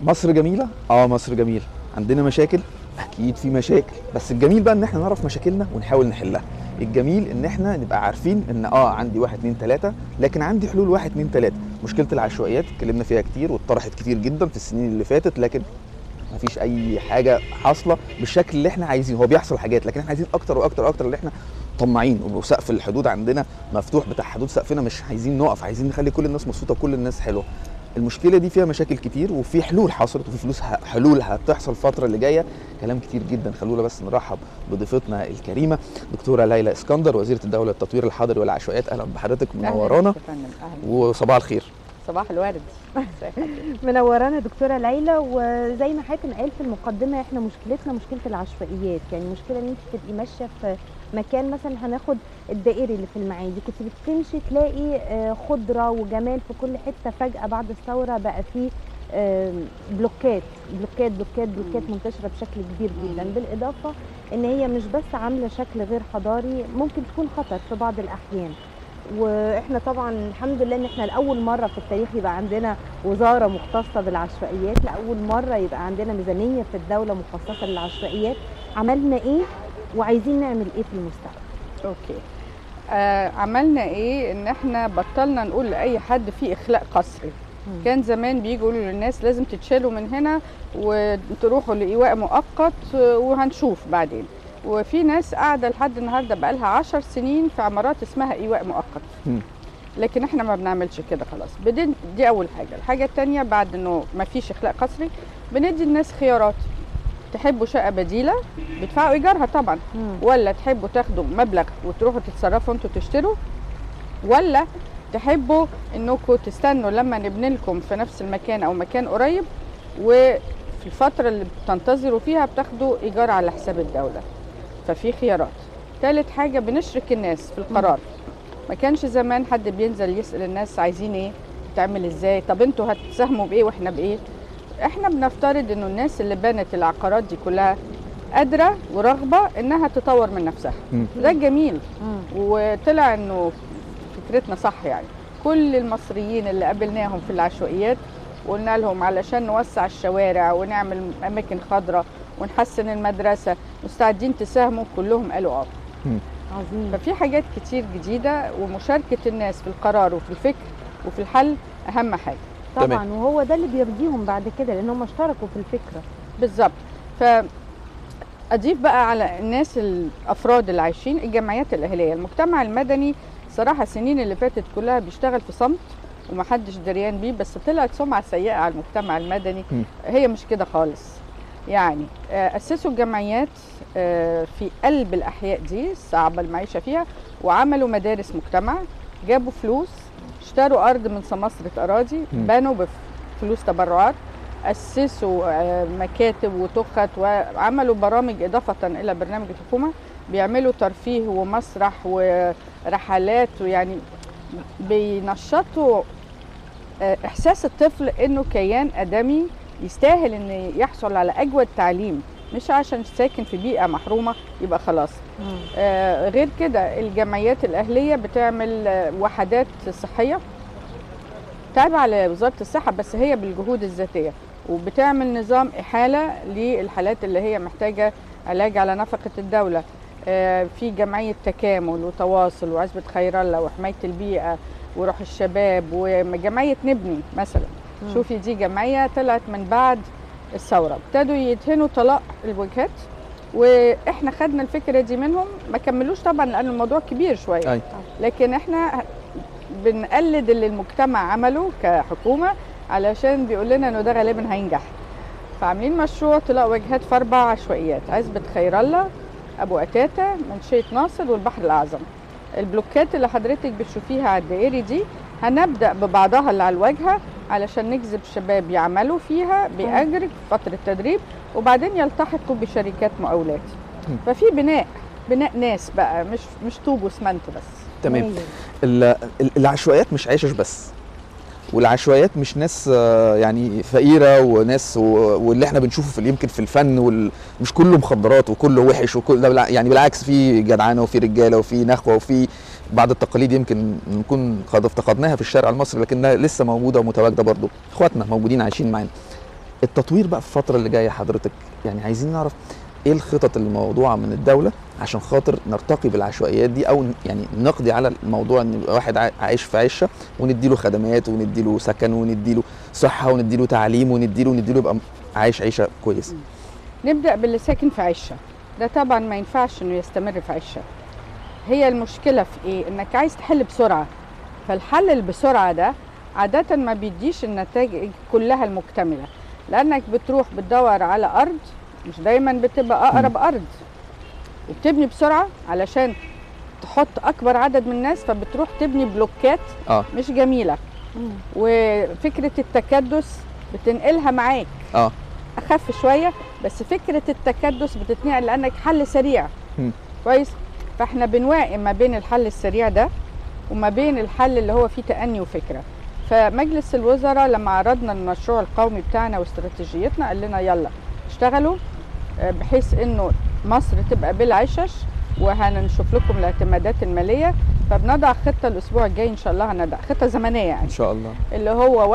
مصر جميله اه مصر جميله عندنا مشاكل اكيد في مشاكل بس الجميل بقى ان احنا نعرف مشاكلنا ونحاول نحلها الجميل ان احنا نبقى عارفين ان اه عندي واحد اتنين تلاته لكن عندي حلول واحد اتنين تلاته مشكله العشوائيات اتكلمنا فيها كتير واتطرحت كتير جدا في السنين اللي فاتت لكن مفيش اي حاجه حاصله بالشكل اللي احنا عايزينه هو بيحصل حاجات لكن احنا عايزين اكتر واكتر واكتر اللي احنا طماعين وسقف الحدود عندنا مفتوح بتاع حدود سقفنا مش عايزين نقف عايزين نخلي كل الناس مبسوطه وكل الناس حلوه المشكله دي فيها مشاكل كتير وفي حلول حصلت وفي فلوس ه- حلول هتحصل الفتره اللي جايه كلام كتير جدا خلونا بس نرحب بضيفتنا الكريمه دكتوره ليلى اسكندر وزيره الدوله للتطوير الحضري والعشوائيات اهلا بحضرتك منورانا أهلاً يا فندم، أهلاً. وصباح الخير صباح الورد منورانا دكتوره ليلى وزي ما حضرتك قال في المقدمه احنا مشكلتنا مشكله العشوائيات يعني مشكله ان انت تبقي ماشيه في مكان مثلا هناخد الدائري اللي في المعادي كنت بتمشي تلاقي آه، خضره وجمال في كل حته فجاه بعد الثوره بقى فيه آه، بلوكات بلوكات بلوكات بلوكات منتشره بشكل كبير جدا بالاضافه ان هي مش بس عامله شكل غير حضاري ممكن تكون خطر في بعض الاحيان واحنا طبعا الحمد لله ان احنا لاول مره في التاريخ يبقى عندنا وزاره مختصه بالعشوائيات لاول مره يبقى عندنا ميزانيه في الدوله مخصصه للعشوائيات عملنا ايه وعايزين نعمل ايه في المستقبل اوكي آه عملنا ايه ان احنا بطلنا نقول لاي حد في اخلاء قسري مم. كان زمان بيجوا يقولوا للناس لازم تتشالوا من هنا وتروحوا لايواء مؤقت آه، وهنشوف بعدين وفي ناس قاعده لحد النهارده بقالها عشر سنين في عمارات اسمها ايواء مؤقت مم. لكن احنا ما بنعملش كده خلاص بدين دي اول حاجه الحاجه الثانيه بعد انه ما فيش اخلاء قسري بندي الناس خيارات تحبوا شقه بديله بيدفعوا ايجارها طبعا ولا تحبوا تاخدوا مبلغ وتروحوا تتصرفوا انتوا تشتروا ولا تحبوا انكم تستنوا لما نبني لكم في نفس المكان او مكان قريب وفي الفتره اللي بتنتظروا فيها بتاخدوا ايجار على حساب الدوله ففي خيارات ثالث حاجه بنشرك الناس في القرار ما كانش زمان حد بينزل يسال الناس عايزين ايه تعمل ازاي طب انتوا هتساهموا بايه واحنا بايه احنا بنفترض انه الناس اللي بنت العقارات دي كلها قادره ورغبه انها تطور من نفسها مم. ده جميل مم. وطلع انه فكرتنا صح يعني كل المصريين اللي قابلناهم في العشوائيات وقلنا لهم علشان نوسع الشوارع ونعمل اماكن خضراء ونحسن المدرسه مستعدين تساهموا كلهم قالوا اه عظيم ففي حاجات كتير جديده ومشاركه الناس في القرار وفي الفكر وفي الحل اهم حاجه طبعا تمام. وهو ده اللي بيرضيهم بعد كده لان هم اشتركوا في الفكره بالظبط ف اضيف بقى على الناس الافراد اللي عايشين الجمعيات الاهليه المجتمع المدني صراحه السنين اللي فاتت كلها بيشتغل في صمت ومحدش دريان بيه بس طلعت سمعه سيئه على المجتمع المدني م. هي مش كده خالص يعني آه، اسسوا الجمعيات آه، في قلب الاحياء دي صعبه المعيشه فيها وعملوا مدارس مجتمع جابوا فلوس اشتروا ارض من سماسره اراضي م. بنوا بفلوس تبرعات اسسوا آه، مكاتب وتخت وعملوا برامج اضافه الى برنامج الحكومه بيعملوا ترفيه ومسرح ورحلات ويعني بينشطوا آه، احساس الطفل انه كيان ادمي يستاهل ان يحصل على اجود تعليم مش عشان ساكن في بيئه محرومه يبقى خلاص آه، غير كده الجمعيات الاهليه بتعمل آه، وحدات صحيه تابعه لوزاره الصحه بس هي بالجهود الذاتيه وبتعمل نظام احاله للحالات اللي هي محتاجه علاج على نفقه الدوله آه، في جمعيه تكامل وتواصل وعزبه خير الله وحمايه البيئه وروح الشباب وجمعيه نبني مثلا مم. شوفي دي جمعيه طلعت من بعد الثوره ابتدوا يدهنوا طلاق الوجهات واحنا خدنا الفكره دي منهم ما كملوش طبعا لان الموضوع كبير شويه أي. لكن احنا بنقلد اللي المجتمع عمله كحكومه علشان بيقول لنا انه ده غالبا هينجح فعاملين مشروع طلاق وجهات في اربع عشوائيات عزبه خير الله ابو قتاته منشيه ناصر والبحر الاعظم البلوكات اللي حضرتك بتشوفيها على الدائري دي هنبدا ببعضها اللي على الواجهه علشان نجذب شباب يعملوا فيها باجر في فتره تدريب وبعدين يلتحقوا بشركات مقاولات مم. ففي بناء بناء ناس بقى مش مش طوب واسمنت بس تمام هايل. ال- ال- العشوائيات مش عيشش بس والعشوائيات مش ناس آه، يعني فقيره وناس و- واللي احنا بنشوفه في يمكن في الفن وال... مش كله مخدرات وكله وحش وكل ده بالع- يعني بالعكس في جدعانه وفي رجاله وفي نخوه وفي بعض التقاليد يمكن نكون قد افتقدناها في الشارع المصري لكنها لسه موجوده ومتواجده برضو اخواتنا موجودين عايشين معانا التطوير بقى في الفتره اللي جايه حضرتك يعني عايزين نعرف ايه الخطط اللي موضوعه من الدوله عشان خاطر نرتقي بالعشوائيات دي او ن- يعني نقضي على الموضوع ان يبقى واحد عا- عايش في عشه ونديله خدمات ونديله سكن ونديله صحه ونديله تعليم ونديله ونديله يبقى عايش عيشه كويسه نبدا باللي ساكن في عشه ده طبعا ما ينفعش انه يستمر في عشه هي المشكله في ايه انك عايز تحل بسرعه فالحل اللي بسرعه ده عاده ما بيديش النتائج كلها المكتمله لانك بتروح بتدور على ارض مش دايما بتبقى اقرب ارض وبتبني بسرعه علشان تحط اكبر عدد من الناس فبتروح تبني بلوكات اه مش جميله مم. وفكره التكدس بتنقلها معاك اه اخف شويه بس فكره التكدس بتتنقل لانك حل سريع مم. كويس فاحنا بنوائم ما بين الحل السريع ده وما بين الحل اللي هو فيه تأني وفكره فمجلس الوزراء لما عرضنا المشروع القومي بتاعنا واستراتيجيتنا قال لنا يلا اشتغلوا آه، بحيث انه مصر تبقى بلا عشش وهنشوف لكم الاعتمادات الماليه فبنضع خطه الاسبوع الجاي ان شاء الله هنضع خطه زمنيه يعني ان شاء الله اللي هو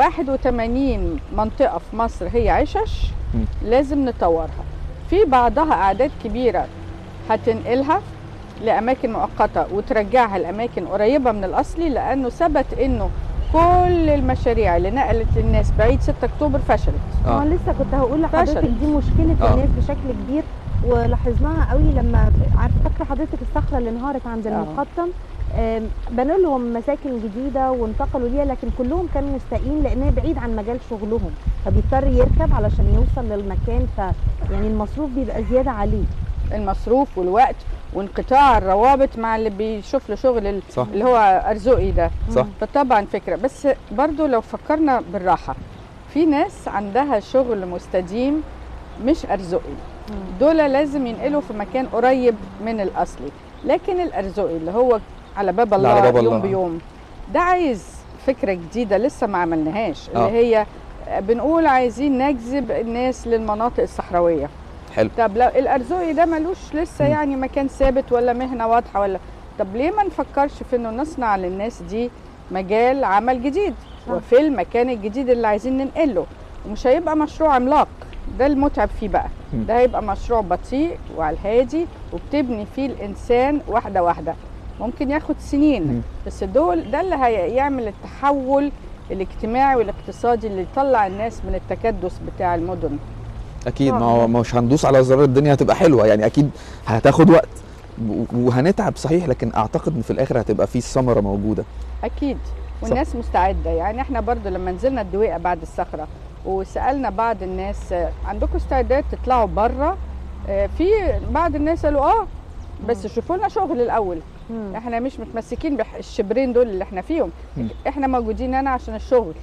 81 منطقة في مصر هي عشش مم. لازم نطورها في بعضها أعداد كبيرة هتنقلها لأماكن مؤقتة وترجعها لأماكن قريبة من الأصلي لأنه ثبت إنه كل المشاريع اللي نقلت للناس بعيد 6 أكتوبر فشلت اه اه لسه كنت هقول لحضرتك فشلت. دي مشكله آه. الناس بشكل كبير ولاحظناها قوي لما عارف فاكره حضرتك الصخره اللي انهارت عند آه. المقطم آم، بنوا لهم مساكن جديده وانتقلوا ليها لكن كلهم كانوا مستائين لانها بعيد عن مجال شغلهم فبيضطر يركب علشان يوصل للمكان ف يعني المصروف بيبقى زياده عليه المصروف والوقت وانقطاع الروابط مع اللي بيشوف له شغل ال- صح اللي هو أرزقي ده صح فطبعا فكره بس برضو لو فكرنا بالراحه في ناس عندها شغل مستديم مش ارزقي دول لازم ينقلوا في مكان قريب من الاصلي لكن الارزقي اللي هو على باب اللي الله على باب يوم الله. بيوم ده عايز فكره جديده لسه ما عملناهاش اللي آه. هي بنقول عايزين نجذب الناس للمناطق الصحراويه حلو طب لو الارزقي ده ملوش لسه مم. يعني مكان ثابت ولا مهنه واضحه ولا طب ليه ما نفكرش في انه نصنع للناس دي مجال عمل جديد صح. وفي المكان الجديد اللي عايزين ننقله ومش هيبقى مشروع عملاق ده المتعب فيه بقى مم. ده هيبقى مشروع بطيء وعلى الهادي وبتبني فيه الانسان واحده واحده ممكن ياخد مم. سنين بس دول ده اللي هيعمل التحول الاجتماعي والاقتصادي اللي يطلع الناس من التكدس بتاع المدن اكيد ما آه. هو مش هندوس على زرار الدنيا هتبقى حلوه يعني اكيد هتاخد وقت و- وهنتعب صحيح لكن اعتقد ان في الاخر هتبقى في ثمره موجوده اكيد والناس مستعده يعني احنا برضو لما نزلنا الدويقه بعد الصخره وسالنا بعض الناس آه، عندكم استعداد تطلعوا بره في بعض الناس قالوا اه بس شوفوا لنا شغل الاول مم. احنا مش متمسكين بالشبرين دول اللي احنا فيهم مم. احنا موجودين هنا عشان الشغل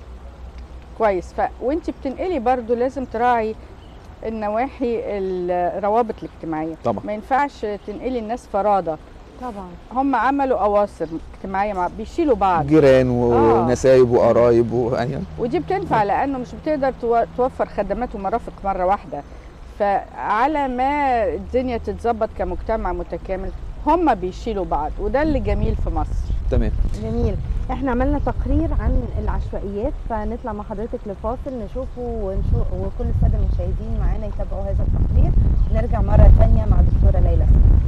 كويس ف وانت بتنقلي برضو لازم تراعي النواحي الروابط الاجتماعيه طبعا ما ينفعش تنقلي الناس فرادى طبعا هم عملوا اواصر اجتماعيه مع بيشيلوا بعض جيران آه. ونسايب وقرايب و... يعني ودي بتنفع لانه مش بتقدر تو- توفر خدمات ومرافق مره واحده فعلى ما الدنيا تتظبط كمجتمع متكامل هم بيشيلوا بعض وده اللي جميل في مصر تمام جميل احنا عملنا تقرير عن العشوائيات فنطلع مع حضرتك لفاصل نشوفه ونشوف وكل الساده المشاهدين معانا يتابعوا هذا التقرير نرجع مره ثانيه مع دكتوره ليلى سليم.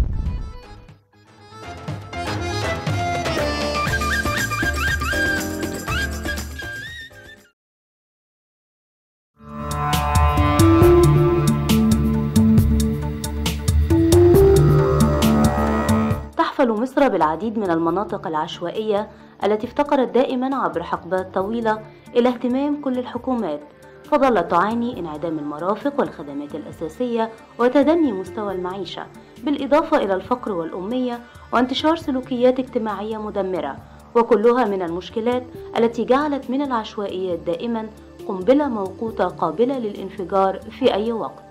تحفل مصر بالعديد من المناطق العشوائية التي افتقرت دائما عبر حقبات طويلة إلى اهتمام كل الحكومات فظلت تعاني انعدام المرافق والخدمات الأساسية وتدني مستوى المعيشة بالإضافة إلى الفقر والأمية وانتشار سلوكيات اجتماعية مدمرة وكلها من المشكلات التي جعلت من العشوائيات دائما قنبلة موقوتة قابلة للانفجار في أي وقت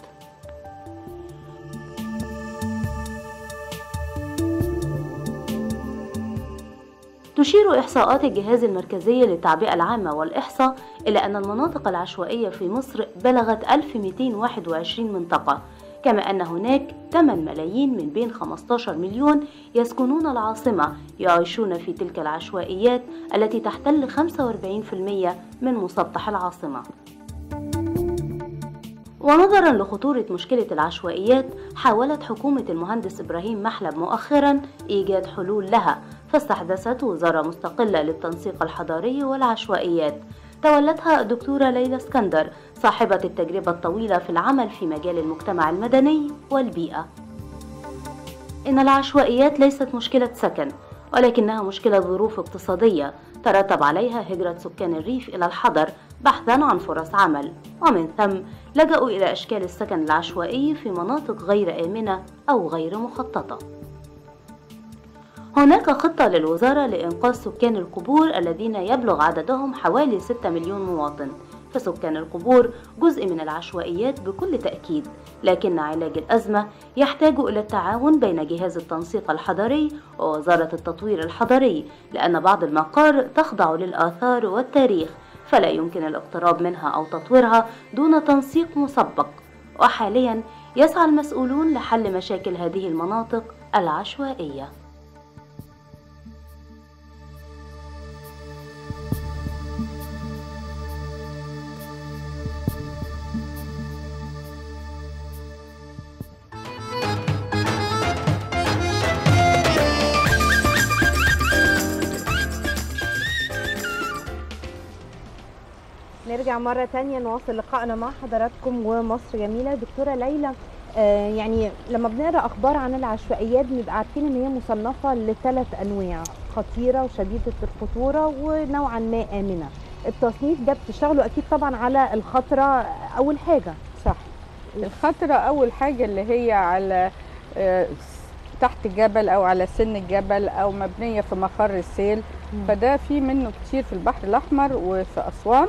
تشير إحصاءات الجهاز المركزي للتعبئة العامة والإحصاء إلى أن المناطق العشوائية في مصر بلغت 1221 منطقة كما أن هناك 8 ملايين من بين 15 مليون يسكنون العاصمة يعيشون في تلك العشوائيات التي تحتل 45% من مسطح العاصمة ونظرا لخطورة مشكلة العشوائيات حاولت حكومة المهندس إبراهيم محلب مؤخرا إيجاد حلول لها فاستحدثت وزارة مستقلة للتنسيق الحضاري والعشوائيات تولتها الدكتورة ليلى اسكندر صاحبة التجربة الطويلة في العمل في مجال المجتمع المدني والبيئة إن العشوائيات ليست مشكلة سكن ولكنها مشكلة ظروف اقتصادية ترتب عليها هجرة سكان الريف إلى الحضر بحثا عن فرص عمل ومن ثم لجأوا إلى أشكال السكن العشوائي في مناطق غير آمنة أو غير مخططة هناك خطة للوزارة لإنقاذ سكان القبور الذين يبلغ عددهم حوالي 6 مليون مواطن فسكان القبور جزء من العشوائيات بكل تأكيد لكن علاج الأزمة يحتاج إلى التعاون بين جهاز التنسيق الحضري ووزارة التطوير الحضري لأن بعض المقار تخضع للآثار والتاريخ فلا يمكن الاقتراب منها أو تطويرها دون تنسيق مسبق وحاليا يسعى المسؤولون لحل مشاكل هذه المناطق العشوائيه نرجع مرة تانية نواصل لقائنا مع حضراتكم ومصر جميلة دكتورة ليلى آه يعني لما بنقرا اخبار عن العشوائيات بنبقى عارفين ان هي مصنفه لثلاث انواع خطيره وشديده الخطوره ونوعا ما امنه التصنيف ده بتشتغلوا اكيد طبعا على الخطره اول حاجه صح الخطرة أول حاجة اللي هي على آه، تحت جبل أو على سن الجبل أو مبنية في مخر السيل فده في منه كتير في البحر الأحمر وفي أسوان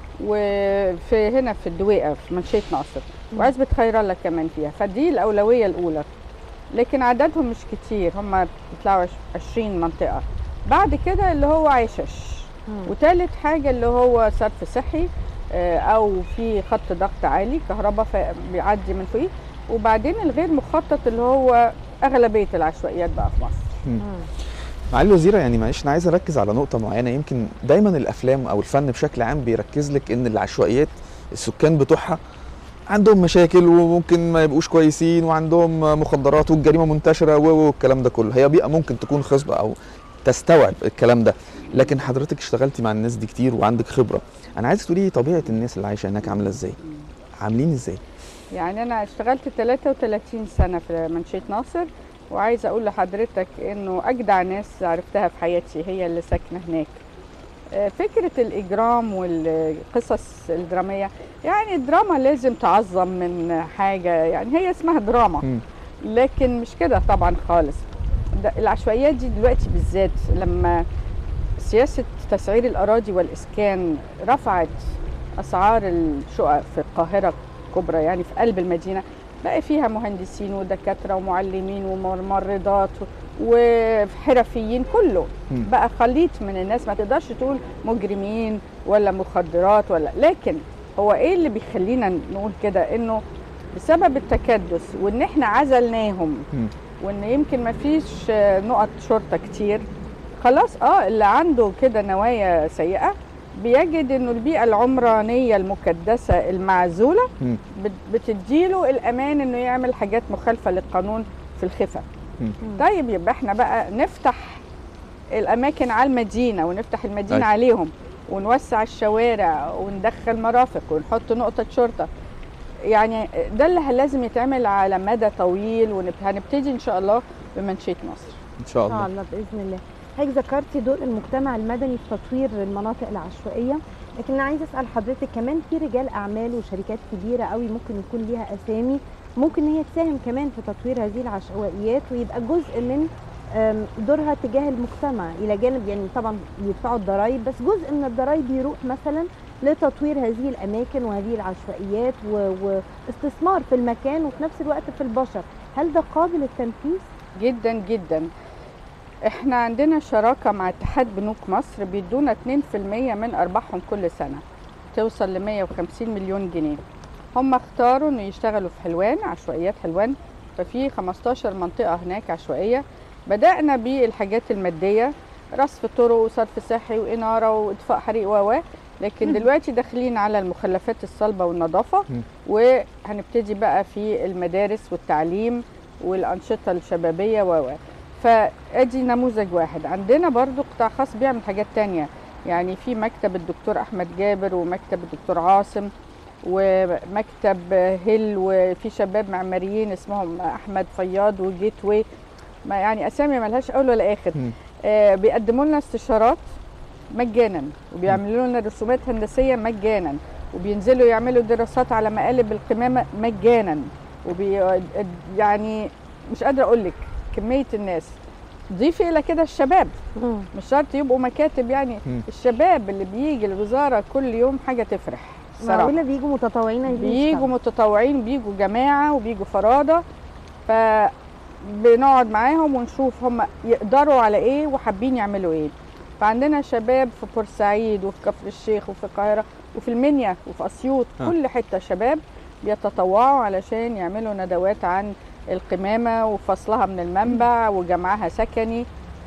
وفي هنا في الدويقة في منشية ناصر مم. وعزبة خير الله كمان فيها فدي الأولوية الأولى لكن عددهم مش كتير هم بيطلعوا عش- 20 منطقة بعد كده اللي هو عيشش وتالت حاجة اللي هو صرف صحي آه، أو في خط ضغط عالي كهرباء ف- بيعدي من فوقيه وبعدين الغير مخطط اللي هو أغلبية العشوائيات بقى في مصر معالي الوزيره يعني معلش انا عايز اركز على نقطه معينه يمكن دايما الافلام او الفن بشكل عام بيركز لك ان العشوائيات السكان بتوعها عندهم مشاكل وممكن ما يبقوش كويسين وعندهم مخدرات والجريمه منتشره و- و- والكلام ده كله هي بيئه ممكن تكون خصبه او تستوعب الكلام ده لكن حضرتك اشتغلتي مع الناس دي كتير وعندك خبره انا عايز تقولي لي طبيعه الناس اللي عايشه هناك عامله ازاي عاملين ازاي يعني أنا اشتغلت 33 سنة في منشية ناصر وعايزة أقول لحضرتك إنه أجدع ناس عرفتها في حياتي هي اللي ساكنة هناك آه، فكرة الإجرام والقصص الدرامية يعني الدراما لازم تعظم من حاجة يعني هي اسمها دراما مم. لكن مش كده طبعا خالص ده العشوائيات دي دلوقتي بالذات لما سياسة تسعير الأراضي والإسكان رفعت أسعار الشقق في القاهرة الكبرى يعني في قلب المدينة بقى فيها مهندسين ودكاترة ومعلمين وممرضات وحرفيين كله مم. بقى خليط من الناس ما تقدرش تقول مجرمين ولا مخدرات ولا لكن هو ايه اللي بيخلينا نقول كده انه بسبب التكدس وان احنا عزلناهم مم. وان يمكن ما فيش آه، نقط شرطه كتير خلاص اه اللي عنده كده نوايا سيئه بيجد انه البيئه العمرانيه المكدسه المعزوله مم. بت- بتديله الامان انه يعمل حاجات مخالفه للقانون في الخفا مم. طيب يبقى احنا بقى نفتح الاماكن على المدينه ونفتح المدينه أيوة. عليهم ونوسع الشوارع وندخل مرافق ونحط نقطه شرطه يعني ده اللي لازم يتعمل على مدى طويل وهنبتدي ان شاء الله بمنشيه مصر ان شاء ان شاء الله الله باذن الله حضرتك ذكرتي دور المجتمع المدني في تطوير المناطق العشوائيه لكن انا عايزه اسال حضرتك كمان في رجال اعمال وشركات كبيره قوي ممكن يكون ليها اسامي ممكن ان هي تساهم كمان في تطوير هذه العشوائيات ويبقى جزء من آم، دورها تجاه المجتمع الى جانب يعني طبعا بيدفعوا الضرائب بس جزء من الضرائب يروح مثلا لتطوير هذه الاماكن وهذه العشوائيات و- واستثمار في المكان وفي نفس الوقت في البشر هل ده قابل للتنفيذ؟ جدا جدا احنا عندنا شراكه مع اتحاد بنوك مصر بيدونا 2% من ارباحهم كل سنه توصل ل 150 مليون جنيه هم اختاروا انه يشتغلوا في حلوان عشوائيات حلوان ففي 15 منطقه هناك عشوائيه بدانا بالحاجات الماديه رصف طرق وصرف صحي واناره واطفاء حريق و و. لكن دلوقتي داخلين على المخلفات الصلبه والنظافه مم. وهنبتدي بقى في المدارس والتعليم والانشطه الشبابيه و و. فادي نموذج واحد عندنا برضو قطاع خاص بيعمل حاجات تانية يعني في مكتب الدكتور احمد جابر ومكتب الدكتور عاصم ومكتب هيل وفي شباب معماريين اسمهم احمد فياض وجيت واي ما يعني اسامي ملهاش اول ولا اخر مم. آه بيقدموا لنا استشارات مجانا وبيعملوا لنا رسومات هندسيه مجانا وبينزلوا يعملوا دراسات على مقالب القمامه مجانا وبي يعني مش قادره اقول لك كميه الناس ضيفي الى كده الشباب مم. مش شرط يبقوا مكاتب يعني مم. الشباب اللي بيجي الوزاره كل يوم حاجه تفرح صراحه معقوله بيجوا متطوعين عايزين بيجوا يشتغلوا. متطوعين بيجوا جماعه وبيجوا فرادى فبنقعد معاهم ونشوف هم يقدروا على ايه وحابين يعملوا ايه فعندنا شباب في بورسعيد وفي كفر الشيخ وفي القاهره وفي المنيا وفي اسيوط آه. كل حته شباب بيتطوعوا علشان يعملوا ندوات عن القمامه وفصلها من المنبع وجمعها سكني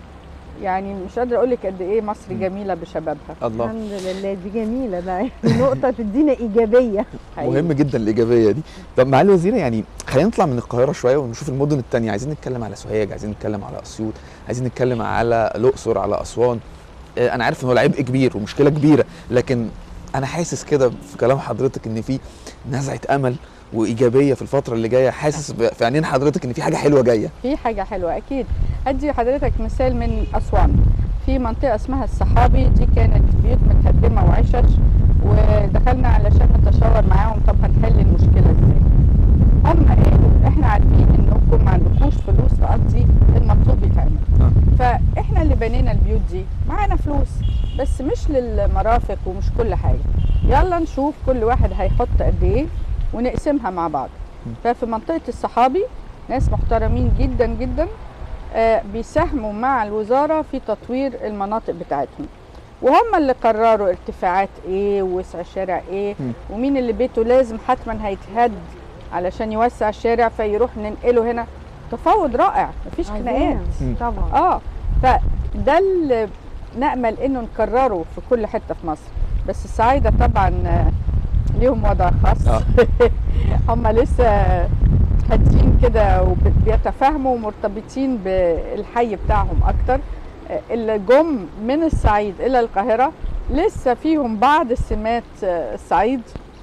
يعني مش قادره اقول لك قد ايه مصر جميله بشبابها الله الحمد لله دي جميله ده يعني نقطه تدينا ايجابيه حقيقي. مهم جدا الايجابيه دي طب معالي الوزيره يعني خلينا نطلع من القاهره شويه ونشوف المدن التانية عايزين نتكلم على سوهاج عايزين نتكلم على اسيوط عايزين نتكلم على الاقصر على اسوان آه، انا عارف ان هو العبء كبير ومشكله كبيره لكن انا حاسس كده في كلام حضرتك ان في نزعه امل وايجابيه في الفتره اللي جايه حاسس ب- في عينين حضرتك ان في حاجه حلوه جايه في حاجة حلوة أكيد أدي حضرتك مثال من أسوان في منطقة اسمها الصحابي دي كانت بيوت متهدمة وعشش ودخلنا علشان نتشاور معاهم طب هنحل المشكلة ازاي هم قالوا احنا عارفين انكم ما عندكوش فلوس تقضي المطلوب يتعمل فاحنا اللي بنينا البيوت دي معانا فلوس بس مش للمرافق ومش كل حاجة يلا نشوف كل واحد هيحط قد ايه ونقسمها مع بعض ففي منطقة الصحابي ناس محترمين جدا جدا آه، بيساهموا مع الوزارة في تطوير المناطق بتاعتهم وهم اللي قرروا ارتفاعات ايه ووسع الشارع ايه مم. ومين اللي بيته لازم حتما هيتهد علشان يوسع الشارع فيروح ننقله هنا تفاوض رائع مفيش خناقات عظيم. مم. طبعا اه فده اللي نامل انه نكرره في كل حته في مصر بس الصعايده طبعا آه، ليهم وضع خاص آه. هم لسه هادين كده وبيتفاهموا ومرتبطين بالحي بتاعهم اكتر آه، اللي جم من الصعيد الى القاهره لسه فيهم بعض السمات آه، الصعيد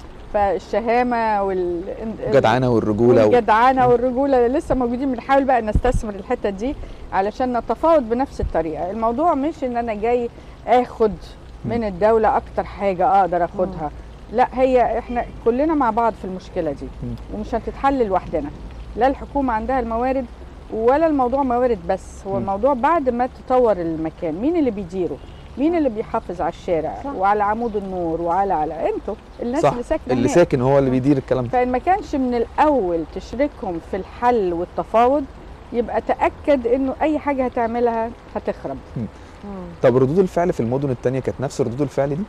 فالشهامه وال الجدعنه والرجوله و... والجدعنه والرجوله لسه موجودين بنحاول بقى نستثمر الحته دي علشان نتفاوض بنفس الطريقه الموضوع مش ان انا جاي اخد من الدوله اكتر حاجه اقدر اخدها لا هي احنا كلنا مع بعض في المشكله دي مم. ومش هتتحل لوحدنا لا الحكومه عندها الموارد ولا الموضوع موارد بس هو مم. الموضوع بعد ما تطور المكان مين اللي بيديره مين اللي بيحافظ على الشارع صح. وعلى عمود النور وعلى على انتوا الناس صح اللي ساكنه اللي هناك. ساكن هو اللي بيدير الكلام ده فإن ما كانش من الأول تشركهم في الحل والتفاوض يبقى تأكد إنه أي حاجة هتعملها هتخرب مم. طب ردود الفعل في المدن التانية كانت نفس ردود الفعل دي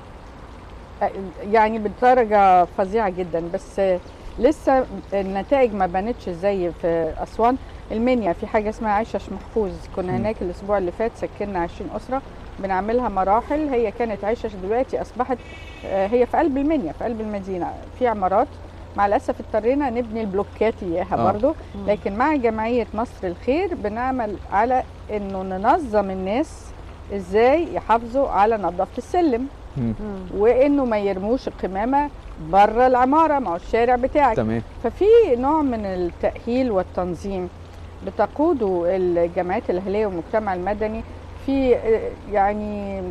يعني بدرجة فظيعة جدا بس لسه النتائج ما بانتش زي في أسوان المنيا في حاجة اسمها عشش محفوظ كنا مم. هناك الأسبوع اللي فات سكننا 20 أسرة بنعملها مراحل هي كانت عشش دلوقتي أصبحت آه، هي في قلب المنيا في قلب المدينة في عمارات مع الأسف اضطرينا نبني البلوكات إياها آه. برضو لكن مع جمعية مصر الخير بنعمل على إنه ننظم الناس إزاي يحافظوا على نظافة السلم مم. مم. وانه ما يرموش القمامه بره العماره ما هو الشارع بتاعك تمام ففي نوع من التاهيل والتنظيم بتقوده الجمعيات الاهليه والمجتمع المدني في آه، يعني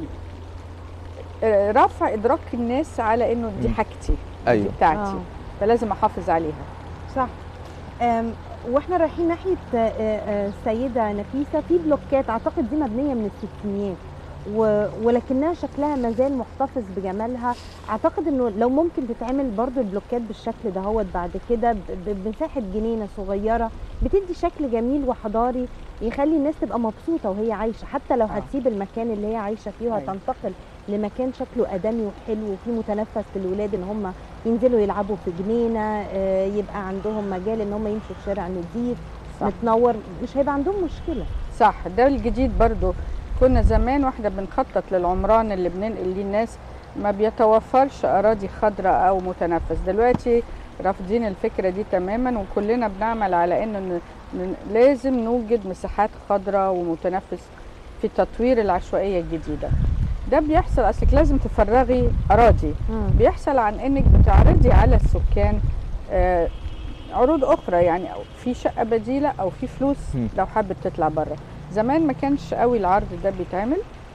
آه، رفع ادراك الناس على انه دي مم. حاجتي أيوة. دي بتاعتي آه. فلازم احافظ عليها صح أم، واحنا رايحين ناحيه آه، آه، السيده نفيسه في بلوكات اعتقد دي مبنيه من الستينيات و- ولكنها شكلها ما زال محتفظ بجمالها اعتقد انه لو ممكن تتعمل برضو البلوكات بالشكل دهوت بعد كده ب- ب- بمساحه جنينه صغيره بتدي شكل جميل وحضاري يخلي الناس تبقى مبسوطه وهي عايشه حتى لو آه. هتسيب المكان اللي هي عايشه فيه أيوة. وهتنتقل لمكان شكله ادمي وحلو وفيه متنفس للولاد ان هم ينزلوا يلعبوا في جنينه آه، يبقى عندهم مجال ان هم يمشوا في شارع نضيف صح. متنور مش هيبقى عندهم مشكله صح ده الجديد برضو كنا زمان واحنا بنخطط للعمران اللي بننقل ليه الناس ما بيتوفرش اراضي خضراء او متنفس دلوقتي رافضين الفكره دي تماما وكلنا بنعمل على ان ن- ن- لازم نوجد مساحات خضراء ومتنفس في تطوير العشوائيه الجديده ده بيحصل اصلك لازم تفرغي اراضي مم. بيحصل عن انك بتعرضي على السكان آه، عروض اخرى يعني أو في شقه بديله او في فلوس مم. لو حابب تطلع بره زمان ما كانش قوي العرض ده بيتعمل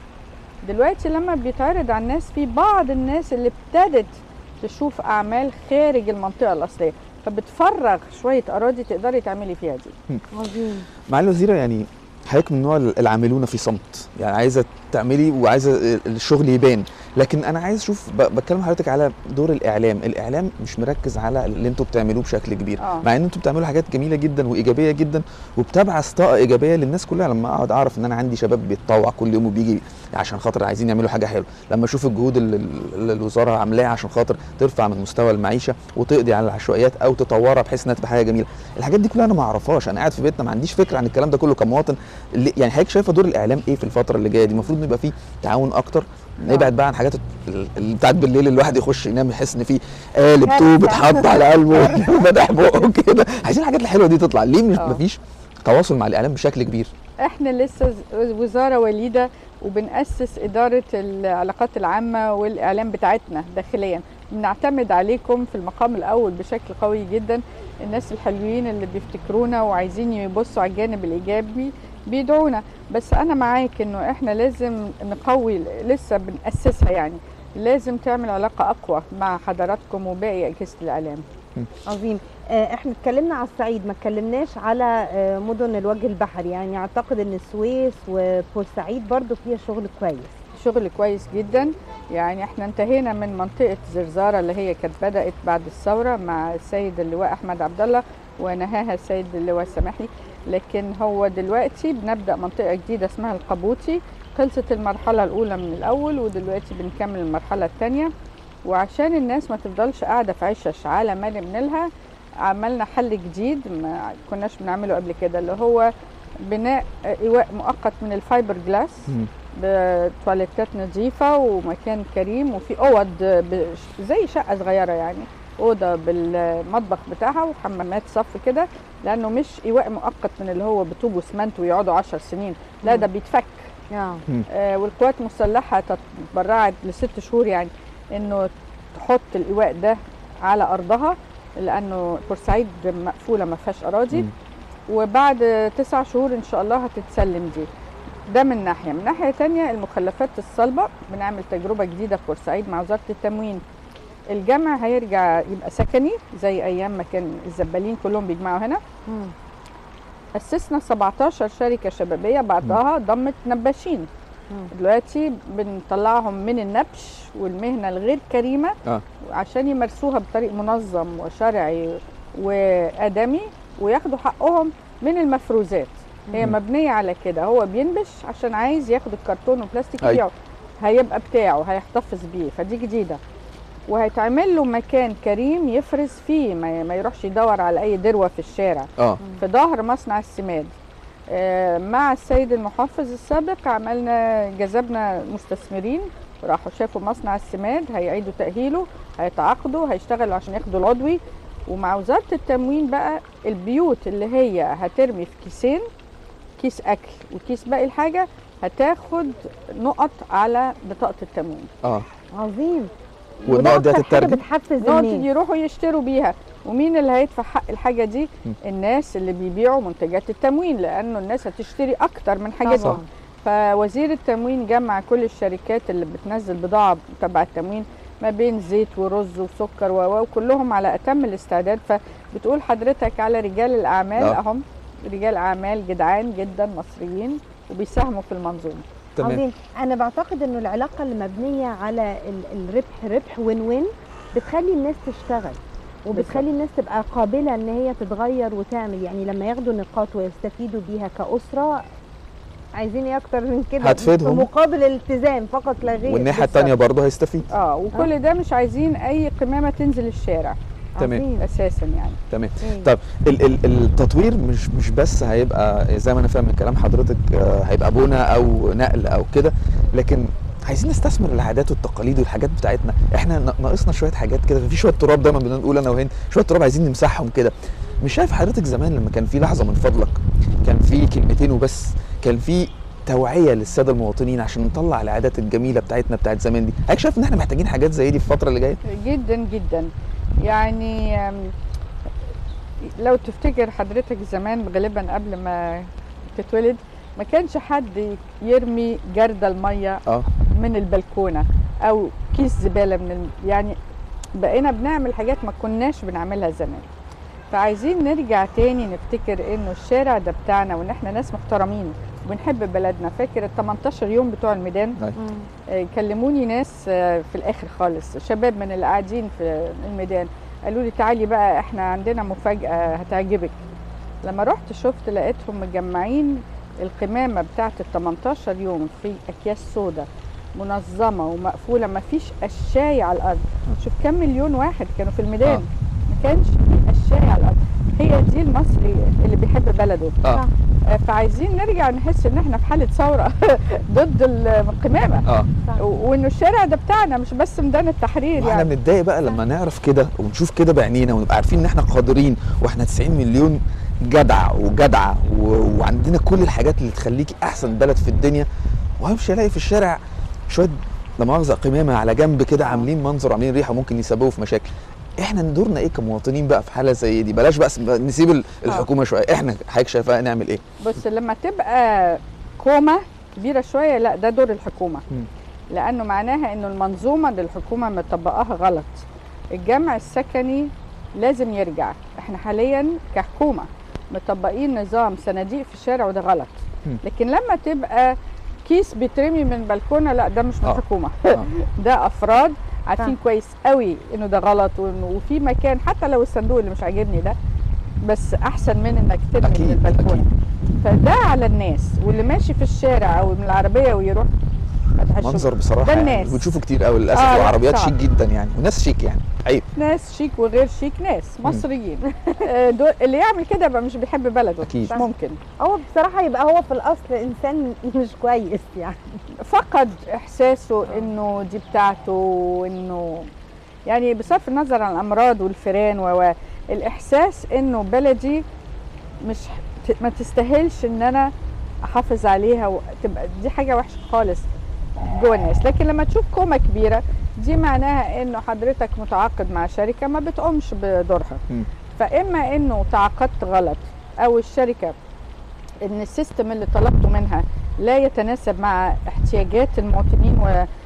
دلوقتي لما بيتعرض على الناس في بعض الناس اللي ابتدت تشوف اعمال خارج المنطقه الاصليه فبتفرغ شويه اراضي تقدري تعملي فيها دي عظيم معالي الوزيره يعني حضرتك من النوع العاملون في صمت يعني عايزه تعملي وعايزه الشغل يبان لكن انا عايز اشوف ب- بتكلم حضرتك على دور الاعلام الاعلام مش مركز على اللي انتوا بتعملوه بشكل كبير آه. مع ان انتوا بتعملوا حاجات جميله جدا وايجابيه جدا وبتبعث طاقه ايجابيه للناس كلها لما اقعد اعرف ان انا عندي شباب بيتطوع كل يوم وبيجي عشان خاطر عايزين يعملوا حاجه حلوه لما اشوف الجهود اللي اللي الوزاره عاملاها عشان خاطر ترفع من مستوى المعيشه وتقضي على العشوائيات او تطورها بحيث انها تبقى حاجه جميله الحاجات دي كلها انا ما اعرفهاش انا قاعد في بيتنا ما عنديش فكره عن الكلام ده كله كمواطن اللي يعني حضرتك شايفه دور الاعلام ايه في الفتره اللي جايه دي المفروض يبقى فيه تعاون اكتر نبعد بقى عن حاجات ال- اللي بتاعت بالليل الواحد يخش ينام يحس ان في قالب طوب اتحط على قلبه فتح بقه كده عايزين الحاجات الحلوه دي تطلع ليه مش آه. مفيش تواصل مع الاعلام بشكل كبير احنا لسه ز- وزاره وليده وبنأسس إدارة العلاقات العامة والإعلام بتاعتنا داخليا بنعتمد عليكم في المقام الأول بشكل قوي جدا الناس الحلوين اللي بيفتكرونا وعايزين يبصوا على الجانب الإيجابي بيدعونا بس أنا معاك إنه إحنا لازم نقوي لسه بنأسسها يعني لازم تعمل علاقة أقوى مع حضراتكم وباقي أجهزة الإعلام عظيم آه، احنا اتكلمنا على الصعيد ما اتكلمناش على آه، مدن الوجه البحري يعني اعتقد ان السويس وبورسعيد برضو فيها شغل كويس شغل كويس جدا يعني احنا انتهينا من منطقه زرزاره اللي هي كانت بدات بعد الثوره مع السيد اللواء احمد عبد الله ونهاها السيد اللواء سامحلي لكن هو دلوقتي بنبدا منطقه جديده اسمها القبوطي خلصت المرحله الاولى من الاول ودلوقتي بنكمل المرحله الثانيه وعشان الناس ما تفضلش قاعده في عشش على ما نبنلها عملنا حل جديد ما كناش بنعمله قبل كده اللي هو بناء ايواء مؤقت من الفايبر جلاس بتواليتات نظيفة ومكان كريم وفي أوض ب- زي شقة صغيرة يعني أوضة بالمطبخ بتاعها وحمامات صف كده لأنه مش إيواء مؤقت من اللي هو بطوب وسمنت ويقعدوا عشر سنين لا مم. ده بيتفك اه آه والقوات المسلحة تبرعت لست شهور يعني إنه تحط الإيواء ده على أرضها لأنه بورسعيد مقفولة ما فيهاش أراضي مم. وبعد تسع شهور ان شاء الله هتتسلم دي ده من ناحيه من ناحيه تانية المخلفات الصلبه بنعمل تجربه جديده في بورسعيد مع وزاره التموين الجمع هيرجع يبقى سكني زي ايام ما كان الزبالين كلهم بيجمعوا هنا مم. اسسنا 17 شركه شبابيه بعضها ضمت نباشين مم. دلوقتي بنطلعهم من النبش والمهنه الغير كريمه اه عشان يمارسوها بطريق منظم وشرعي وادمي وياخدوا حقهم من المفروزات هي مم. مبنيه على كده هو بينبش عشان عايز ياخد الكرتون والبلاستيك أي. يبيعه هيبقى بتاعه هيحتفظ بيه فدي جديده وهيتعمل له مكان كريم يفرز فيه ما ما يروحش يدور على اي دروه في الشارع اه في ظهر مصنع السماد آه، مع السيد المحافظ السابق عملنا جذبنا مستثمرين راحوا شافوا مصنع السماد هيعيدوا تأهيله هيتعاقدوا هيشتغلوا عشان ياخدوا العضوي ومع وزارة التموين بقى البيوت اللي هي هترمي في كيسين كيس أكل وكيس باقي الحاجة هتاخد نقط على بطاقة التموين اه عظيم والنقط دي وده أكتر حاجة هتترجم؟ بتحفز نقط الناس يروحوا يشتروا بيها ومين اللي هيدفع حق الحاجة دي م. الناس اللي بيبيعوا منتجات التموين لأنه الناس هتشتري أكتر من حاجتهم فوزير التموين جمع كل الشركات اللي بتنزل بضاعة تبع التموين ما بين زيت ورز وسكر و و- وكلهم على أتم الاستعداد فبتقول حضرتك على رجال الأعمال آه. أهم رجال أعمال جدعان جدا مصريين وبيساهموا في المنظومة تمام عظيم انا بعتقد انه العلاقه اللي مبنيه على ال- الربح ربح وين وين بتخلي الناس تشتغل وبتخلي الناس تبقى قابله ان هي تتغير وتعمل يعني لما ياخدوا نقاط ويستفيدوا بيها كاسره عايزين ايه اكتر من كده هتفيدهم. في مقابل الالتزام فقط لا غير والناحيه الثانيه برضه هيستفيد اه وكل ده مش عايزين أي قمامة تنزل الشارع تمام. عظيم. أساسا يعني تمام أيوة. طب ال ال التطوير مش مش بس هيبقى زي ما انا فاهم من كلام حضرتك آه، هيبقى بنى او نقل او كده لكن عايزين نستثمر العادات والتقاليد والحاجات بتاعتنا احنا نا- ناقصنا شويه حاجات كده في شويه تراب دايما بنقول انا وهند شويه تراب عايزين نمسحهم كده مش شايف حضرتك زمان لما كان في لحظه من فضلك كان في كلمتين وبس كان في توعيه للساده المواطنين عشان نطلع العادات الجميله بتاعتنا بتاعت زمان دي حضرتك شايف ان احنا محتاجين حاجات زي دي في الفتره اللي جايه جدا جدا يعني أم، لو تفتكر حضرتك زمان غالبا قبل ما تتولد ما كانش حد يرمي جردل الميه اه من البلكونه او كيس زباله من الم... يعني بقينا بنعمل حاجات ما كناش بنعملها زمان فعايزين نرجع تاني نفتكر انه الشارع ده بتاعنا وان احنا ناس محترمين وبنحب بلدنا فاكر ال 18 يوم بتوع الميدان آه، كلموني ناس آه، في الاخر خالص شباب من اللي قاعدين في الميدان قالوا لي تعالي بقى احنا عندنا مفاجاه هتعجبك لما رحت شفت لقيتهم مجمعين القمامه بتاعت ال 18 يوم في اكياس سودا منظمه ومقفوله ما فيش قشاي على الارض شوف كم مليون واحد كانوا في الميدان آه. ما كانش في قشاي على الارض هي دي المصري اللي بيحب بلده اه آه، فعايزين نرجع نحس ان احنا في حاله ثوره ضد القمامه اه و- وانه الشارع ده بتاعنا مش بس ميدان التحرير واحنا يعني بنتضايق بقى لما نعرف كده ونشوف كده بعينينا ونبقى عارفين ان احنا قادرين واحنا 90 مليون جدع وجدعه و... وعندنا كل الحاجات اللي تخليكي احسن بلد في الدنيا وهمشي الاقي في الشارع شويه لا مؤاخذه قمامه على جنب كده عاملين منظر عاملين ريحه ممكن يسببوا في مشاكل احنا دورنا ايه كمواطنين بقى في حاله زي دي بلاش بقى نسيب ال- الحكومه شويه احنا حضرتك شايفاها نعمل ايه بص لما تبقى كومه كبيره شويه لا ده دور الحكومه مم. لانه معناها انه المنظومه اللي الحكومه مطبقاها غلط الجمع السكني لازم يرجع احنا حاليا كحكومه مطبقين نظام صناديق في الشارع وده غلط مم. لكن لما تبقى كيس بيترمي من بلكونه لا ده مش من آه. الحكومه آه. ده افراد عارفين صح. كويس قوي انه ده غلط وإنه- وفي مكان حتى لو الصندوق اللي مش عاجبني ده بس احسن من انك ترمي أكيد، من البلكونه أكيد. فده على الناس واللي ماشي في الشارع او من العربيه ويروح هتحسوا- منظر بصراحه ده يعني الناس. بنشوفه كتير قوي للاسف آه، لا، وعربيات صعب. شيك جدا يعني وناس شيك يعني عيب ناس شيك وغير شيك ناس مصريين آه، دول اللي يعمل كده يبقى مش بيحب بلده أكيد. مش ممكن هو بصراحه يبقى هو في الاصل انسان مش كويس يعني فقد احساسه انه دي بتاعته وانه يعني بصرف النظر عن الامراض والفيران و الاحساس انه بلدي مش ت- ما تستاهلش ان انا احافظ عليها وتبقى دي حاجه وحشه خالص جوه الناس لكن لما تشوف كومه كبيره دي معناها انه حضرتك متعاقد مع شركه ما بتقومش بدورها مم. فاما انه تعاقدت غلط او الشركه ان السيستم اللي طلبته منها لا يتناسب مع احتياجات المواطنين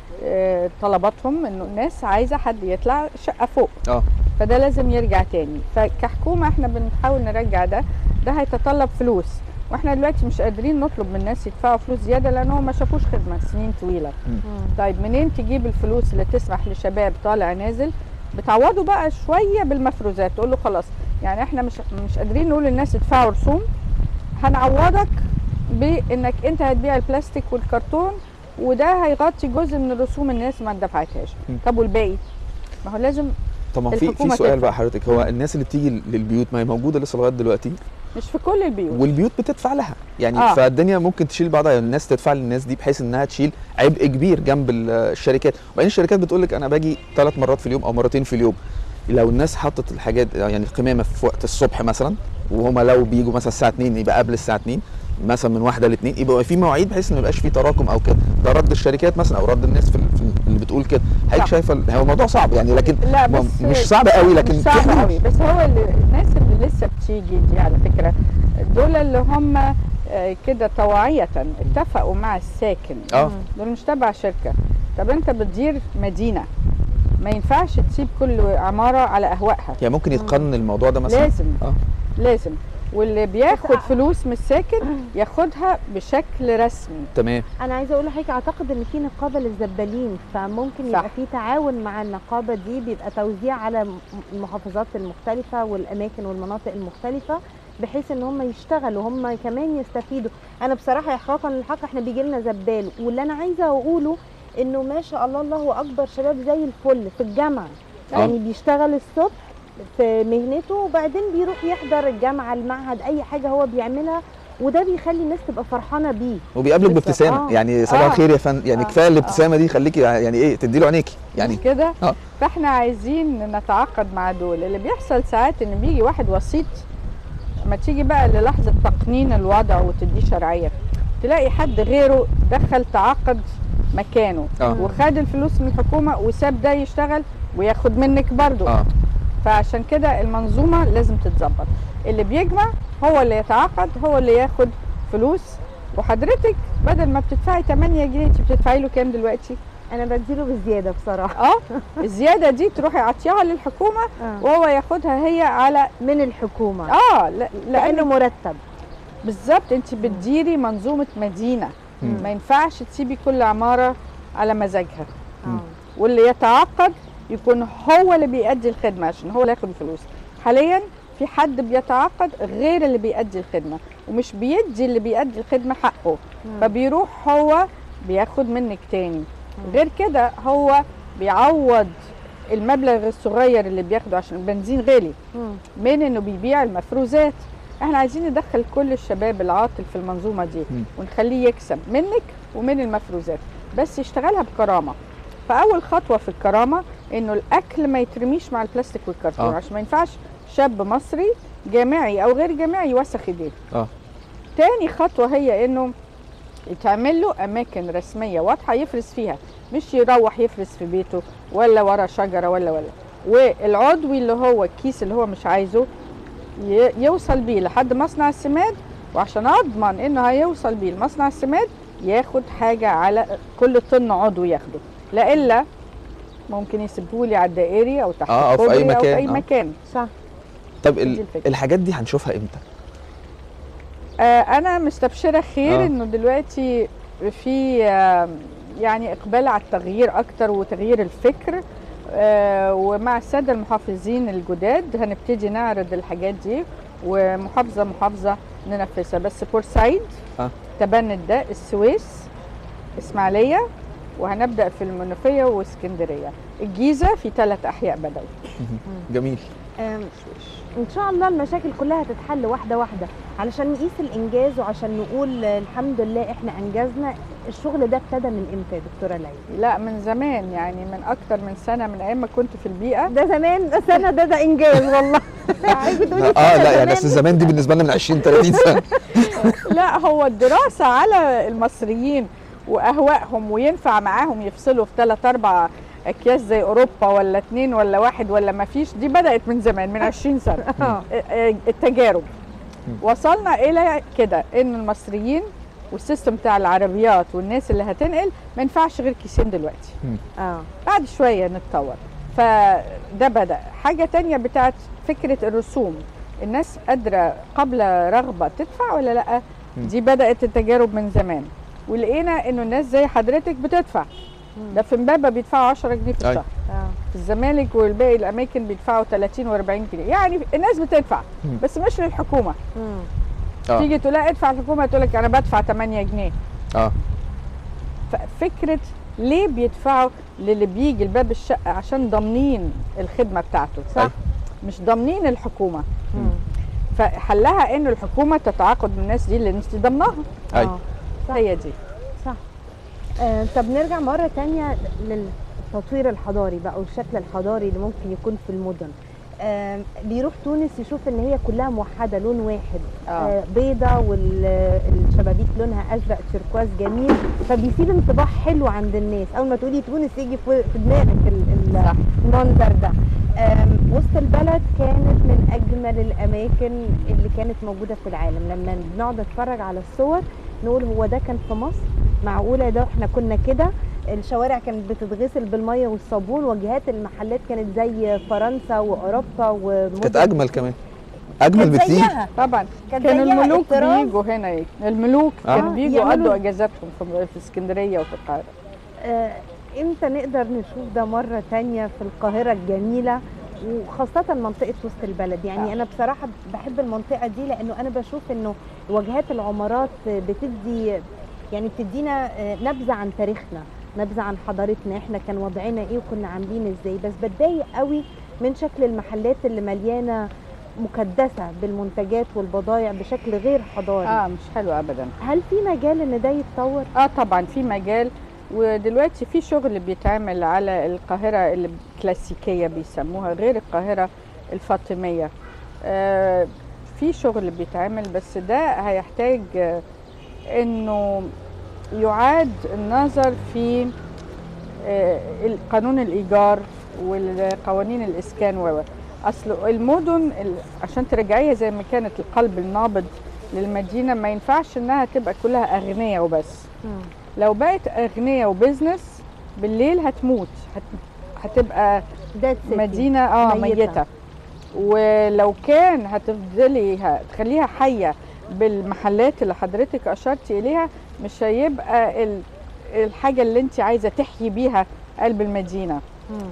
وطلباتهم انه الناس عايزه حد يطلع شقه فوق اه فده لازم يرجع تاني فكحكومه احنا بنحاول نرجع ده ده هيتطلب فلوس واحنا دلوقتي مش قادرين نطلب من الناس يدفعوا فلوس زياده لانهم ما شافوش خدمه سنين طويله طيب منين تجيب الفلوس اللي تسمح لشباب طالع نازل بتعوضوا بقى شويه بالمفروزات تقول له خلاص يعني احنا مش مش قادرين نقول للناس ادفعوا رسوم هنعوضك بانك انت هتبيع البلاستيك والكرتون وده هيغطي جزء من الرسوم الناس ما دفعتهاش م. طب والباقي ما هو لازم طب ما في في الحكومة سؤال تدفع. بقى حضرتك هو الناس اللي بتيجي للبيوت ما هي موجوده لسه لغايه دلوقتي مش في كل البيوت والبيوت بتدفع لها يعني آه. آه. فالدنيا ممكن تشيل بعضها يعني الناس تدفع للناس دي بحيث انها تشيل عبء كبير جنب ال- الشركات وبعدين الشركات بتقول لك انا باجي ثلاث مرات في اليوم او مرتين في اليوم لو الناس حطت الحاجات يعني القمامه في وقت الصبح مثلا وهما لو بيجوا مثلا الساعه 2 يبقى قبل الساعه 2 مثلا من واحده لاثنين يبقى في مواعيد بحيث ان ما يبقاش في تراكم او كده ده رد الشركات مثلا او رد الناس في ال- في ال- اللي بتقول كده حضرتك صح. شايفه ال- هو الموضوع صعب يعني لكن لا ما- بس مش صعب قوي لكن مش في صعب حلول. قوي بس هو اللي الناس اللي لسه بتيجي دي على فكره دول اللي هم آه، كده طوعيه اتفقوا مع الساكن اه دول مش تبع شركه طب انت بتدير مدينه ما ينفعش تسيب كل عماره على اهوائها يعني ممكن يتقنن الموضوع ده مثلا لازم اه لازم واللي بياخد بس- فلوس من الساكن ياخدها بشكل رسمي تمام انا عايزه اقول لحضرتك اعتقد ان في نقابه للزبالين فممكن يبقى صح. في تعاون مع النقابه دي بيبقى توزيع على م- المحافظات المختلفه والاماكن والمناطق المختلفه بحيث ان هم يشتغلوا هم كمان يستفيدوا انا بصراحه احقاقا للحق احنا بيجي لنا زبال واللي انا عايزه اقوله انه ما شاء الله الله اكبر شباب زي الفل في الجامعه آه. يعني بيشتغل الصبح في مهنته وبعدين بيروح يحضر الجامعه المعهد اي حاجه هو بيعملها وده بيخلي الناس تبقى فرحانه بيه وبيقابلك بالظبط. بابتسامه آه. يعني صباح آه. الخير يا فندم يعني آه. كفايه الابتسامه دي خليكي يعني ايه تدي له عينيكي يعني مش كده آه. فاحنا عايزين نتعاقد مع دول اللي بيحصل ساعات ان بيجي واحد وسيط ما تيجي بقى للحظه تقنين الوضع وتديه شرعيه تلاقي حد غيره دخل تعاقد مكانه اه وخد الفلوس من الحكومه وساب ده يشتغل وياخد منك برضه اه فعشان كده المنظومه لازم تتظبط اللي بيجمع هو اللي يتعاقد هو اللي ياخد فلوس وحضرتك بدل ما بتدفعي 8 جنيه انت بتدفعي له كام دلوقتي انا بديله بزياده بصراحه اه الزياده دي تروحي عطيها للحكومه آه. وهو ياخدها هي على من الحكومه اه لا لانه لانه مرتب بالظبط انت بتديري منظومه مدينه مم. ما ينفعش تسيبي كل عماره على مزاجها مم. اه واللي يتعاقد يكون هو اللي بيأدي الخدمه عشان هو اللي ياخد الفلوس حاليا في حد بيتعاقد غير اللي بيأدي الخدمه ومش بيدي اللي بيأدي الخدمه حقه مم. فبيروح هو بياخد منك تاني غير كده هو بيعوض المبلغ الصغير اللي بياخده عشان البنزين غالي مم. من انه بيبيع المفروزات احنا عايزين ندخل كل الشباب العاطل في المنظومه دي مم. ونخليه يكسب منك ومن المفروزات بس يشتغلها بكرامه فاول خطوه في الكرامه انه الاكل ما يترميش مع البلاستيك والكرتون آه. عشان ما ينفعش شاب مصري جامعي او غير جامعي يوسخ ايديه اه تاني خطوه هي انه يتعمل له اماكن رسميه واضحه يفرز فيها مش يروح يفرز في بيته ولا ورا شجره ولا ولا والعضوي اللي هو الكيس اللي هو مش عايزه ي- يوصل بيه لحد مصنع السماد وعشان اضمن انه هيوصل بيه لمصنع السماد ياخد حاجه على كل طن عضو ياخده لا الا ممكن يسيبهولي على الدائري او تحت آه، أو في أي الكوبري او في مكان، اي آه. مكان صح طب دي ال- الفكرة. الحاجات دي هنشوفها امتى؟ آه، انا مستبشره خير آه. انه دلوقتي في آه، يعني اقبال على التغيير اكتر وتغيير الفكر آه، ومع الساده المحافظين الجداد هنبتدي نعرض الحاجات دي ومحافظه محافظه ننفذها بس بورسعيد آه. تبنت ده السويس اسماعيليه وهنبدا في المنوفيه واسكندريه الجيزه في ثلاث احياء بدوي جميل أم، ان شاء الله المشاكل كلها هتتحل واحده واحده علشان نقيس الانجاز وعشان نقول آه، الحمد لله احنا انجزنا الشغل ده ابتدى من امتى يا دكتوره ليلى لا من زمان يعني من اكتر من سنه من ايام ما كنت في البيئه ده زمان سنه ده ده انجاز والله عايزة تقولي اه سنة لا يعني زمان اصل زمان دي بالنسبه لنا من 20 30 سنه لا هو الدراسة على المصريين وأهوائهم وينفع معاهم يفصلوا في ثلاث أربع أكياس زي أوروبا ولا اتنين ولا واحد ولا ما فيش دي بدأت من زمان من 20 سنة اه اه، التجارب وصلنا إلى كده إن المصريين والسيستم بتاع العربيات والناس اللي هتنقل ما ينفعش غير كيسين دلوقتي اه بعد شوية نتطور فده بدأ حاجة تانية بتاعت فكرة الرسوم الناس قادرة قبل رغبة تدفع ولا لأ مم. دي بدأت التجارب من زمان ولقينا انه الناس زي حضرتك بتدفع مم. ده في امبابة بيدفعوا 10 جنيه في أي. الشهر اه في الزمالك والباقي الاماكن بيدفعوا 30 و40 جنيه يعني الناس بتدفع مم. بس مش للحكومه مم. اه تيجي تقول لها ادفع الحكومه تقول لك انا بدفع 8 جنيه اه ففكره ليه بيدفعوا للي بيجي لباب الشقه عشان ضامنين الخدمه بتاعته صح أي. مش ضامنين الحكومه مم. فحلها ان الحكومه تتعاقد من الناس دي اللي الناس دي ضمناها أي. آه. صح. هي دي صح آه طب نرجع مرة تانية للتطوير الحضاري بقى والشكل الحضاري اللي ممكن يكون في المدن آه بيروح تونس يشوف ان هي كلها موحدة لون واحد آه. آه بيضة والشبابيك لونها ازرق تركواز جميل فبيسيب انطباع حلو عند الناس اول ما تقولي تونس يجي في في دماغك ال- ال- صح. المنظر ده آم، وسط البلد كانت من اجمل الاماكن اللي كانت موجوده في العالم لما بنقعد نتفرج على الصور نقول هو ده كان في مصر معقوله ده احنا كنا كده الشوارع كانت بتتغسل بالميه والصابون واجهات المحلات كانت زي فرنسا واوروبا ومدن كانت اجمل كمان اجمل كانت بكتير زيها طبعا كانت كانوا زيها الملوك الطراز. بيجوا هنا الملوك آه. كانوا بيجوا يعملوا- يقضوا اجازاتهم في في اسكندريه وفي القاهره آه، امتى نقدر نشوف ده مرة تانية في القاهرة الجميلة وخاصة منطقة وسط البلد يعني آه. أنا بصراحة بحب المنطقة دي لأنه أنا بشوف إنه واجهات العمارات بتدي يعني بتدينا آه، نبذة عن تاريخنا نبذة عن حضارتنا احنا كان وضعنا ايه وكنا عاملين ازاي بس بتضايق قوي من شكل المحلات اللي مليانة مكدسه بالمنتجات والبضائع بشكل غير حضاري اه مش حلو ابدا هل في مجال ان ده يتطور اه طبعا في مجال ودلوقتي في شغل بيتعمل على القاهرة اللي كلاسيكية بيسموها غير القاهرة الفاطمية آه في شغل بيتعمل بس ده هيحتاج آه انه يعاد النظر في آه قانون الايجار والقوانين الاسكان و اصل المدن ال- عشان ترجعيها زي ما كانت القلب النابض للمدينه ما ينفعش انها تبقى كلها اغنياء وبس لو بقت اغنياء وبزنس بالليل هتموت هت... هتبقى ده مدينه اه ميتة. ميته. ميتة ولو كان هتفضلي ه- تخليها حيه بالمحلات اللي حضرتك اشرتي اليها مش هيبقى ال... الحاجه اللي انت عايزه تحيي بيها قلب المدينه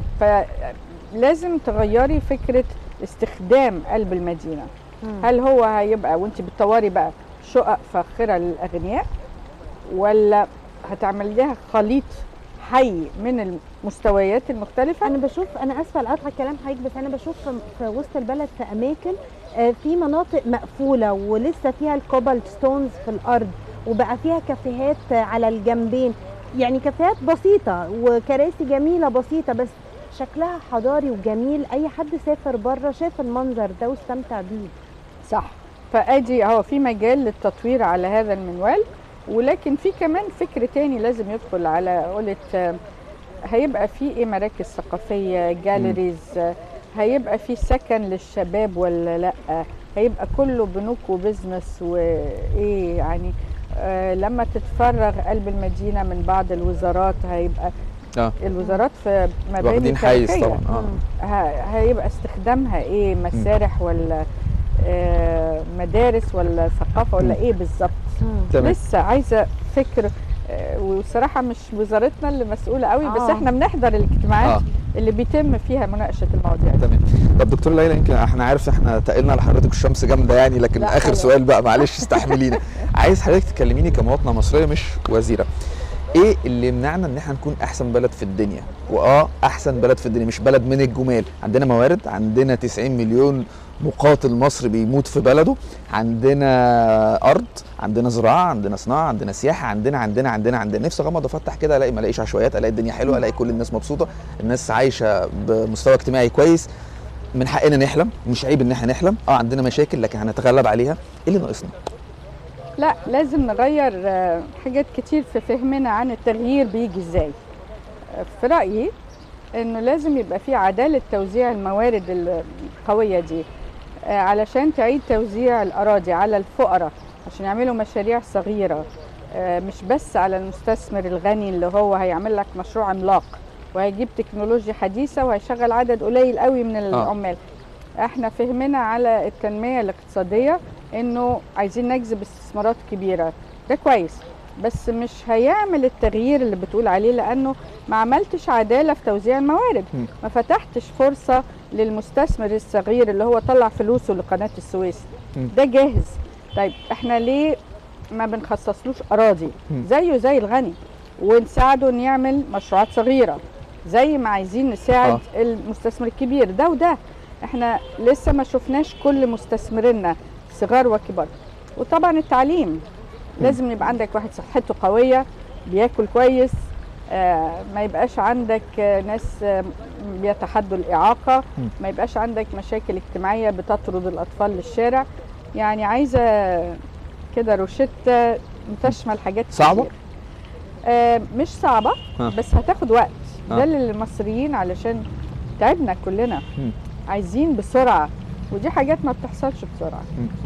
فلازم تغيري فكره استخدام قلب المدينه هل هو هيبقى وانت بتطوري بقى شقق فاخره للاغنياء ولا هتعمل لها خليط حي من المستويات المختلفه انا بشوف انا اسفه لقطع كلام حضرتك بس انا بشوف في- في وسط البلد في اماكن آه، في مناطق مقفوله ولسه فيها الكوبالت ستونز في الارض وبقى فيها كافيهات آه، على الجنبين يعني كافيهات بسيطه وكراسي جميله بسيطه بس شكلها حضاري وجميل اي حد سافر بره شاف المنظر ده واستمتع بيه صح فادي اهو في مجال للتطوير على هذا المنوال ولكن في كمان فكر تاني لازم يدخل على قولة آه، هيبقى في ايه مراكز ثقافيه جاليريز آه، هيبقى في سكن للشباب ولا لا هيبقى كله بنوك وبزنس وايه يعني آه لما تتفرغ قلب المدينه من بعض الوزارات هيبقى اه الوزارات في مباني واخدين حيز تاريخية. طبعا اه ه- هيبقى استخدامها ايه مسارح ولا آه مدارس ولا ثقافه ولا مم. ايه بالظبط تمام لسه عايزه فكر آه وصراحه مش وزارتنا اللي مسؤوله قوي بس آه. احنا بنحضر الاجتماعات اه اللي بيتم فيها مناقشه المواضيع دي تمام طب دكتور ليلى يمكن احنا عارف احنا تقلنا على حضرتك الشمس جامده يعني لكن لا اخر خلاص. سؤال بقى معلش استحملينا عايز حضرتك تكلميني كمواطنه مصريه مش وزيره ايه اللي يمنعنا ان احنا نكون احسن بلد في الدنيا واه احسن بلد في الدنيا مش بلد من الجمال عندنا موارد عندنا 90 مليون مقاتل مصري بيموت في بلده عندنا ارض عندنا زراعه عندنا صناعه عندنا سياحه عندنا عندنا عندنا عندنا نفسي اغمض وافتح كده الاقي ما الاقيش عشوائيات الاقي الدنيا حلوه الاقي كل الناس مبسوطه الناس عايشه بمستوى اجتماعي كويس من حقنا نحلم مش عيب ان احنا نحلم اه عندنا مشاكل لكن هنتغلب عليها ايه اللي ناقصنا لا لازم نغير آه، حاجات كتير في فهمنا عن التغيير بيجي ازاي آه، في رأيي انه لازم يبقى في عدالة توزيع الموارد القوية دي آه، علشان تعيد توزيع الأراضي على الفقراء عشان يعملوا مشاريع صغيرة آه، مش بس على المستثمر الغني اللي هو هيعمل لك مشروع عملاق وهيجيب تكنولوجيا حديثة وهيشغل عدد قليل قوي من العمال احنا فهمنا على التنمية الاقتصادية انه عايزين نجذب استثمارات كبيره ده كويس بس مش هيعمل التغيير اللي بتقول عليه لانه ما عملتش عداله في توزيع الموارد م. ما فتحتش فرصه للمستثمر الصغير اللي هو طلع فلوسه لقناه السويس م. ده جاهز طيب احنا ليه ما بنخصصلوش اراضي م. زيه زي الغني ونساعده ان يعمل مشروعات صغيره زي ما عايزين نساعد آه. المستثمر الكبير ده وده احنا لسه ما شفناش كل مستثمرينا صغار وكبار وطبعا التعليم لازم يبقى عندك واحد صحته قويه بياكل كويس آه ما يبقاش عندك آه ناس آه بيتحدوا الاعاقه م. ما يبقاش عندك مشاكل اجتماعيه بتطرد الاطفال للشارع يعني عايزه كده روشته تشمل حاجات صعبة؟ كتير. آه مش صعبه ها. بس هتاخد وقت ها. ده للمصريين علشان تعبنا كلنا م. عايزين بسرعه ودي حاجات ما بتحصلش بسرعه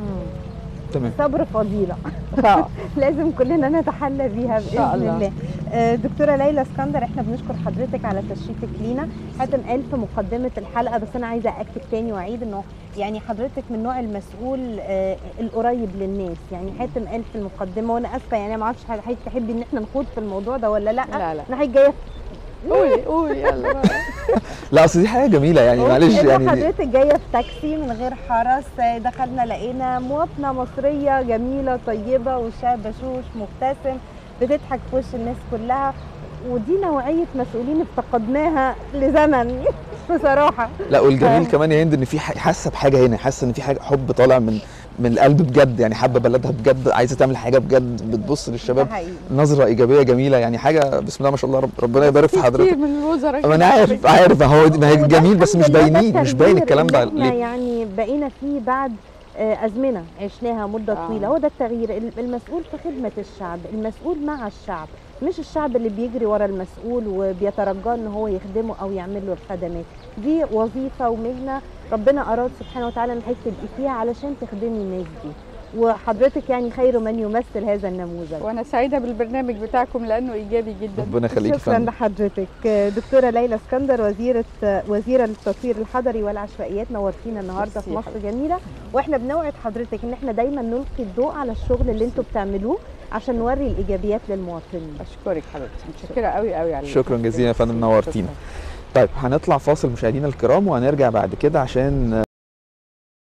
تمام صبر فضيله آه. لازم كلنا نتحلى بيها باذن شاء الله, الله. آه، دكتوره ليلى اسكندر احنا بنشكر حضرتك على تشريفك لينا حاتم قال في مقدمه الحلقه بس انا عايزه اكد تاني واعيد انه يعني حضرتك من النوع المسؤول آه، القريب للناس يعني حاتم قال في المقدمه وانا اسفه يعني ما اعرفش حضرتك تحبي ان احنا نخوض في الموضوع ده ولا لا لا لا انا حضرتك جايه قولي قولي يلا بقى. لا اصل دي حاجه جميله يعني معلش إن يعني دي- حضرتك جايه في تاكسي من غير حرس آه، دخلنا لقينا مواطنه مصريه جميله طيبه وشها بشوش مبتسم بتضحك في وش الناس كلها ودي نوعيه مسؤولين افتقدناها لزمن بصراحه لا والجميل كمان يا هند ان في ح- حاسه بحاجه هنا حاسه ان في حاجه حب طالع من من القلب بجد يعني حابه بلدها بجد عايزه تعمل حاجه بجد بتبص ده للشباب حقيقي نظره ايجابيه جميله يعني حاجه بسم الله ما شاء الله رب ربنا يبارك في كتير حضرتك من الوزراء ما انا عارف عارف ما هو ما هي وده جميل بس مش الحمد لله ده باينين مش باين التغيير الكلام ده اللي احنا ليه يعني بقينا فيه بعد آه، أزمنة عشناها مدة آه. طويلة هو ده التغيير ال- المسؤول في خدمة الشعب المسؤول مع الشعب مش الشعب اللي بيجري ورا المسؤول وبيترجاه ان هو يخدمه او يعمل له الخدمات دي وظيفة ومهنة ربنا أراد سبحانه وتعالى انك تبقي فيها علشان تخدمي الناس دي وحضرتك يعني خير من يمثل هذا النموذج وانا سعيده بالبرنامج بتاعكم لانه ايجابي جدا ربنا يخليك يا شكرا فندم لحضرتك دكتوره ليلى اسكندر وزيره وزيره للتطوير الحضري والعشوائيات نورتينا النهارده في ميرسي مصر جميله واحنا بنوعد حضرتك ان احنا دايما نلقي الضوء على الشغل اللي انتم بتعملوه عشان نوري الايجابيات للمواطنين اشكرك حضرتك متشكره قوي قوي على شكرا جزيلا يا فندم شكراً. نورتينا طيب هنطلع فاصل مشاهدينا الكرام وهنرجع بعد كده عشان